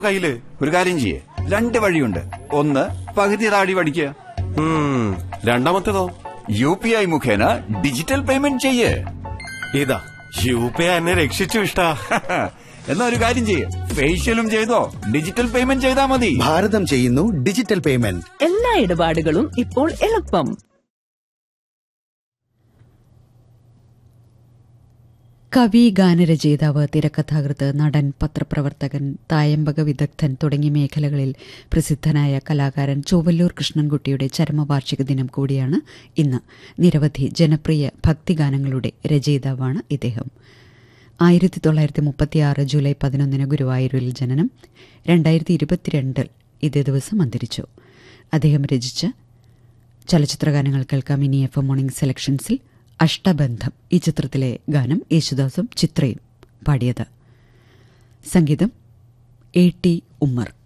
കയ്യില് ഒരു കാര്യം ചെയ്യേ രണ്ട് വഴിയുണ്ട് ഒന്ന് പകുതി താടി പഠിക്കുക ഉം, രണ്ടാമത്തേതോ യു പി ഐ മുഖേന ഡിജിറ്റൽ പേയ്മെന്റ് ചെയ്യേ ഇതാ യു പി ഐ എന്നെ രക്ഷിച്ചു ഇഷ്ടാ എന്നാ ഒരു കാര്യം ചെയ്യേ ഫേഷ്യലും ചെയ്തോ ഡിജിറ്റൽ പേയ്മെന്റ് ചെയ്താ മതി ഭാരതം ചെയ്യുന്നു ഡിജിറ്റൽ പേയ്മെന്റ് എല്ലാ ഇടപാടുകളും ഇപ്പോൾ എളുപ്പം കവി ഗാനരചയിതാവ് തിരക്കഥാകൃത്ത് നടൻ പത്രപ്രവർത്തകൻ തായമ്പക വിദഗ്ധൻ തുടങ്ങിയ മേഖലകളിൽ പ്രസിദ്ധനായ കലാകാരൻ ചൊവ്വല്ലൂർ കൃഷ്ണൻകുട്ടിയുടെ ചരമവാർഷിക ദിനം കൂടിയാണ് ഇന്ന് നിരവധി ജനപ്രിയ ഭക്തിഗാനങ്ങളുടെ രചയിതാവാണ് ഇദ്ദേഹം ആയിരത്തി തൊള്ളായിരത്തി മുപ്പത്തിയാറ് ജൂലൈ പതിനൊന്നിന് ഗുരുവായൂരിൽ ജനനം രണ്ടായിരത്തി ഇരുപത്തിരണ്ടിൽ ഇതേ ദിവസം അന്തരിച്ചു അദ്ദേഹം രചിച്ച ചലച്ചിത്രഗാനങ്ങൾ കേൾക്കാം ഇനി എഫ് എം മോർണിംഗ് സെലക്ഷൻസിൽ അഷ്ടബന്ധം ഈ ചിത്രത്തിലെ ഗാനം യേശുദാസും ചിത്രയും പാടിയത് സംഗീതം എ ടി ഉമ്മർ